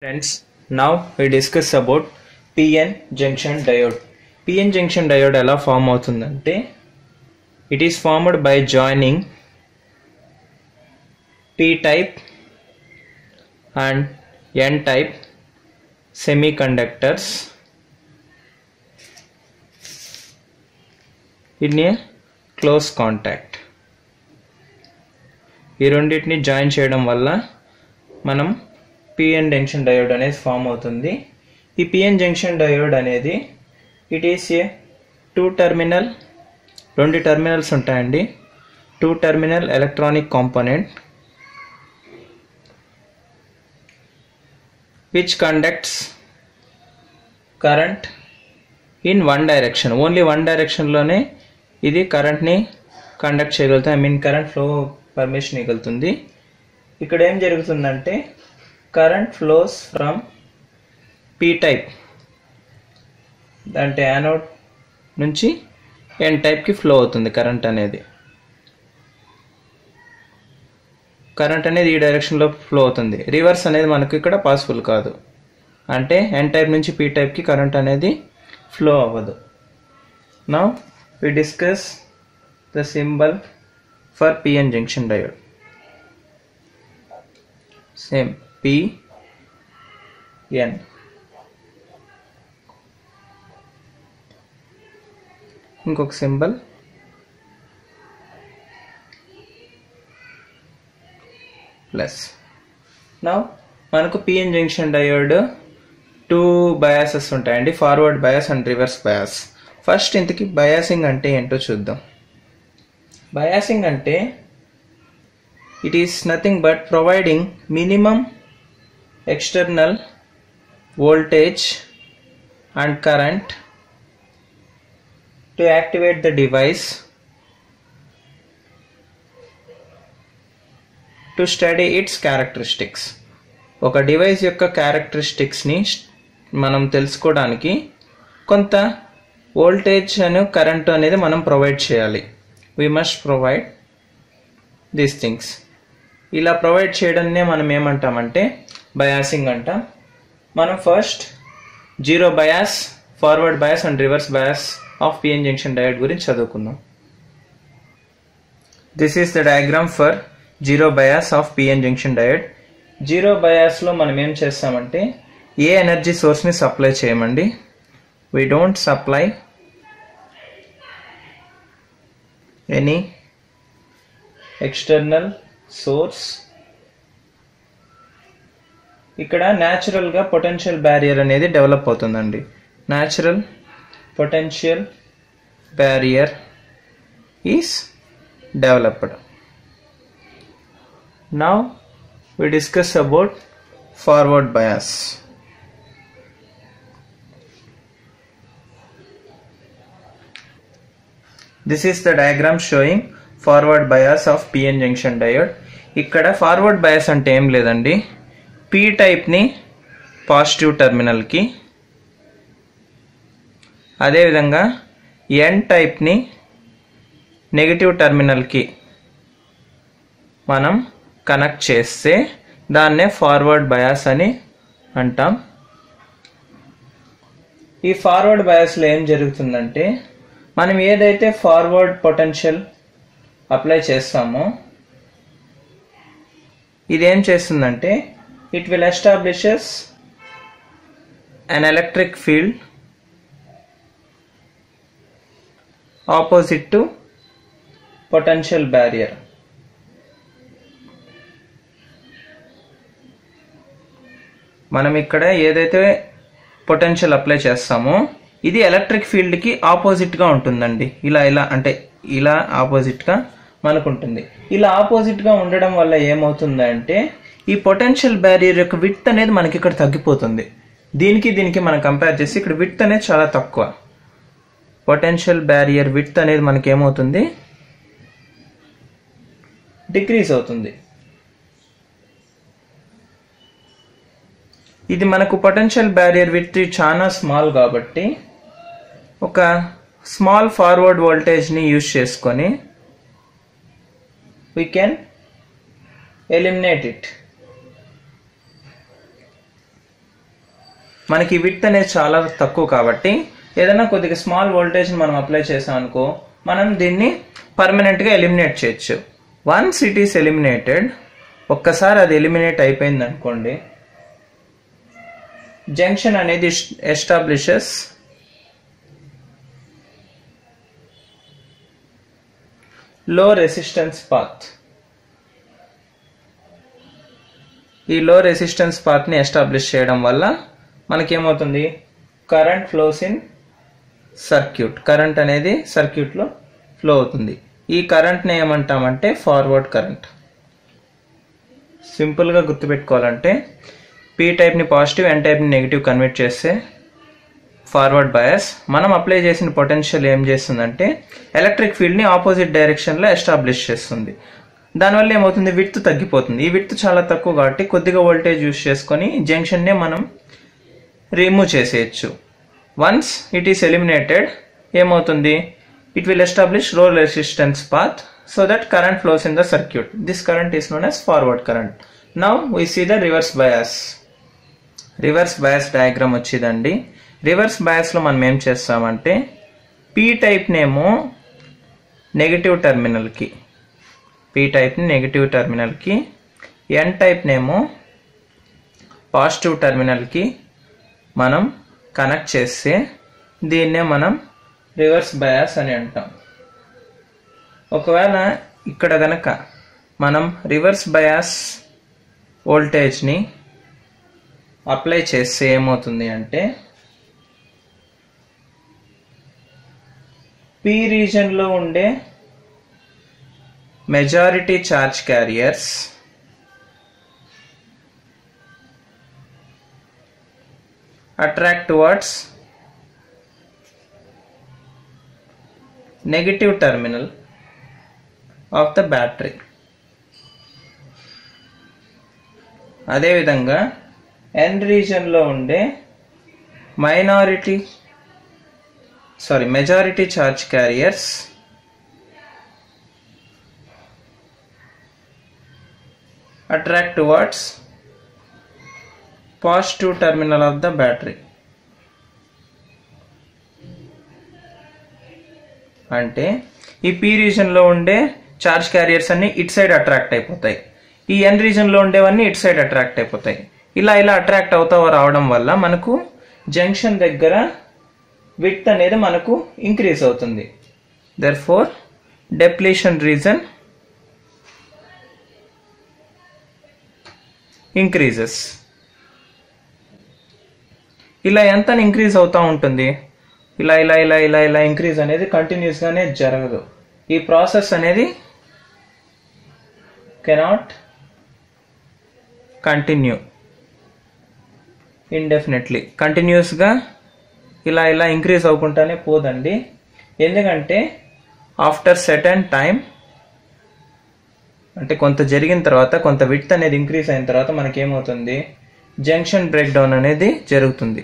Friends, now we discuss about PN junction diode. PN junction diode ఎలా form అవుతుందంటే it is formed by joining P type and N type semiconductors in a close contact. ఈ రెండింటిని join చేయడం వల్ల మనం PN junction diode అనేది form అవుతుంది ఈ పిఎన్ జంక్షన్ డయోడ్ అనేది it is a two terminal రెండు టర్మినల్స్ ఉంటాయండి two terminal electronic component which conducts current in one direction only one డైరెక్షన్లోనే ఇది కరెంట్ని కండక్ట్ చేయగలుగుతుంది I mean current flow permission ఇవ్వగలుగుతుంది ఇక్కడ ఏం జరుగుతుందంటే current flows from P type అంటే యానోడ్ నుంచి ఎన్ టైప్కి ఫ్లో అవుతుంది కరెంట్ అనేది కరెంట్ అనేది ఈ డైరెక్షన్లో ఫ్లో అవుతుంది రివర్స్ అనేది మనకు ఇక్కడ పాసిబుల్ కాదు అంటే ఎన్ టైప్ నుంచి పీ టైప్కి కరెంట్ అనేది ఫ్లో అవ్వదు now we discuss the symbol for PN junction diode same P N ఇంకొక సింబల్ ప్లస్ నా మనకు PN junction diode two biases ఉంటాయండి forward bias and reverse bias first ఇంతకి బయాసింగ్ అంటే ఏంటో చూద్దాం బయాసింగ్ అంటే it is nothing but providing minimum external voltage and current to activate the device to study its characteristics ఒక device యొక్క క్యారెక్టరిస్టిక్స్ని మనం తెలుసుకోవడానికి కొంత వోల్టేజ్ అను కరెంట్ అనేది మనం ప్రొవైడ్ చేయాలి we must provide these things ఇలా ప్రొవైడ్ చేయడాన్నే మనం ఏమంటామంటే బయాసింగ్ అంటాం మనం first zero bias forward bias and reverse bias of PN junction diode గురించి చదువుకుందాం this is the diagram for zero bias of PN junction diode zero బయాస్లో మనం ఏం చేస్తామంటే ఏ ఎనర్జీ సోర్స్ని సప్లై చేయమండి we don't supply any external source ఇక్కడ న్యాచురల్గా పొటెన్షియల్ బ్యారియర్ అనేది డెవలప్ అవుతుందండి natural potential barrier is developed now we discuss about forward bias this is the diagram showing forward bias of PN junction diode ఇక్కడ forward bias అంటే ఏం లేదండి P టైప్ని positive టెర్మినల్కి అదేవిధంగా ఎన్ టైప్ని నెగిటివ్ టెర్మినల్కి మనం కనెక్ట్ చేస్తే దాన్నే ఫార్వర్డ్ బయాస్ అని అంటాం ఈ ఫార్వర్డ్ బయాస్లో ఏం జరుగుతుందంటే మనం ఏదైతే ఫార్వర్డ్ పొటెన్షియల్ అప్లై చేస్తామో ఇదేం చేస్తుందంటే it will establishes an electric field opposite to potential barrier మనం ఇక్కడ ఏదైతే పొటెన్షియల్ అప్లై చేస్తామో ఇది ఎలక్ట్రిక్ ఫీల్డ్కి ఆపోజిట్గా ఉంటుందండి ఇలా ఇలా అంటే ఇలా ఆపోజిట్గా మనకు ఉంటుంది ఇలా ఆపోజిట్గా ఉండడం వల్ల ఏమవుతుందంటే ఈ పొటెన్షియల్ బ్యారియర్ యొక్క విత్ అనేది మనకి ఇక్కడ తగ్గిపోతుంది దీనికి దీనికి మనం కంపేర్ చేసి ఇక్కడ విత్ అనేది చాలా తక్కువ పొటెన్షియల్ బ్యారియర్ విత్ అనేది మనకి ఏమవుతుంది డిక్రీజ్ అవుతుంది ఇది మనకు పొటెన్షియల్ బ్యారియర్ విత్ చాలా స్మాల్ కాబట్టి ఒక స్మాల్ ఫార్వర్డ్ వోల్టేజ్ని యూజ్ చేసుకొని we can eliminate it మనకి విత్ అనేది చాలా తక్కువ కాబట్టి ఏదైనా కొద్దిగా స్మాల్ వోల్టేజ్ని మనం అప్లై చేసాం అనుకో మనం దీన్ని పర్మనెంట్గా ఎలిమినేట్ చేయొచ్చు వన్స్ ఇట్ ఈస్ ఎలిమినేటెడ్ ఒక్కసారి అది ఎలిమినేట్ అయిపోయింది అనుకోండి జంక్షన్ అనేది ఎస్టాబ్లిషెస్ లో రెసిస్టెన్స్ పాత్ ఈ లో రెసిస్టెన్స్ పాత్ని ఎస్టాబ్లిష్ చేయడం వల్ల మనకేమవుతుంది current flows in circuit current అనేది సర్క్యూట్లో ఫ్లో అవుతుంది ఈ కరెంట్ని ఏమంటామంటే ఫార్వర్డ్ కరెంట్ సింపుల్గా గుర్తుపెట్టుకోవాలంటే పీ టైప్ని పాజిటివ్ ఎన్ టైప్ని నెగిటివ్ కన్వర్ట్ చేస్తే ఫార్వర్డ్ బయాస్ మనం అప్లై చేసిన పొటెన్షియల్ ఏం చేస్తుందంటే ఎలక్ట్రిక్ ఫీల్డ్ని ఆపోజిట్ డైరెక్షన్లో ఎస్టాబ్లిష్ చేస్తుంది దానివల్ల ఏమవుతుంది విడ్త్ తగ్గిపోతుంది ఈ విడ్త్ చాలా తక్కువ కాబట్టి కొద్దిగా వోల్టేజ్ యూస్ చేసుకొని జంక్షన్నే మనం రిమూవ్ చేసేయచ్చు వన్స్ ఇట్ ఈస్ ఎలిమినేటెడ్ ఏమవుతుంది it will establish low resistance path so that current flows in the circuit this current is known as forward current now we see the reverse bias reverse bias diagram వచ్చిందండి reverse బయాస్లో మనం ఏం చేస్తామంటే P టైప్నేమో negative టెర్మినల్కి P టైప్ని negative టెర్మినల్కి N టైప్నేమో పాజిటివ్ టెర్మినల్కి మనం కనెక్ట్ చేస్తే దీన్నే మనం రివర్స్ బయాస్ అని అంటాం ఒకవేళ ఇక్కడ గనక మనం రివర్స్ బయాస్ వోల్టేజ్ని అప్లై చేస్తే ఏమవుతుంది అంటే పి రీజన్లో ఉండే majority charge carriers attract towards negative terminal of the battery అదేవిధంగా ఎన్ రీజన్లో ఉండే minority sorry majority charge carriers attract towards positive terminal of the battery అంటే ఈ పీ రీజన్లో ఉండే చార్జ్ క్యారియర్స్ అన్ని ఇట్ సైడ్ అట్రాక్ట్ అయిపోతాయి ఈ ఎన్ రీజన్లో ఉండేవన్నీ ఇట్ సైడ్ అట్రాక్ట్ అయిపోతాయి ఇలా ఇలా అట్రాక్ట్ అవుతా రావడం వల్ల మనకు జంక్షన్ దగ్గర విత్ అనేది మనకు ఇంక్రీజ్ అవుతుంది therefore depletion region increases ఇలా ఎంత ఇంక్రీజ్ అవుతూ ఉంటుంది ఇలా ఇలా ఇలా ఇలా ఇలా ఇంక్రీజ్ అనేది కంటిన్యూస్గానే జరగదు ఈ ప్రాసెస్ అనేది కెనాట్ కంటిన్యూ ఇండెఫినెట్లీ కంటిన్యూస్గా ఇలా ఇలా ఇంక్రీజ్ అవ్వకుండానే పోదండి ఎందుకంటే ఆఫ్టర్ సెటన్ టైం అంటే కొంత జరిగిన తర్వాత కొంత విడ్త్ అనేది ఇంక్రీజ్ అయిన తర్వాత మనకేమవుతుంది జంక్షన్ బ్రేక్ డౌన్ అనేది జరుగుతుంది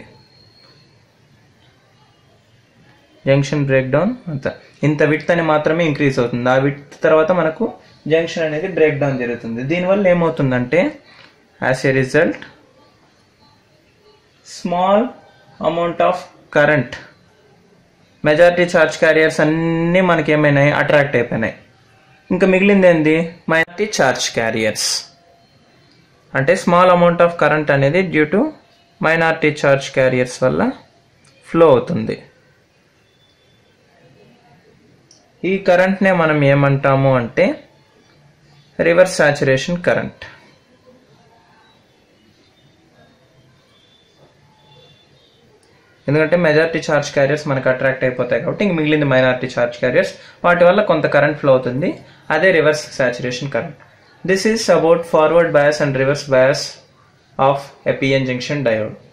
జంక్షన్ బ్రేక్ డౌన్ అంత ఇంత విడ్త్ అని మాత్రమే ఇంక్రీజ్ అవుతుంది ఆ విడ్త్ తర్వాత మనకు జంక్షన్ అనేది బ్రేక్ డౌన్ జరుగుతుంది దీనివల్ల ఏమవుతుందంటే as a result small amount of current majority charge carriers అన్నీ మనకి ఏమైనాయి అట్రాక్ట్ అయిపోయినాయి ఇంకా మిగిలింది ఏంది మైనారిటీ ఛార్జ్ క్యారియర్స్ అంటే స్మాల్ అమౌంట్ ఆఫ్ కరెంట్ అనేది due to minority charge carriers వల్ల ఫ్లో అవుతుంది ఈ కరెంట్నే మనం ఏమంటాము అంటే రివర్స్ సాచురేషన్ కరెంట్ ఎందుకంటే మెజారిటీ ఛార్జ్ క్యారియర్స్ మనకు అట్రాక్ట్ అయిపోతాయి కాబట్టి ఇంక మిగిలింది మైనారిటీ ఛార్జ్ క్యారియర్స్ వాటి వల్ల కొంత కరెంట్ ఫ్లో అవుతుంది అదే reverse saturation current this is about forward bias and reverse bias of a PN junction diode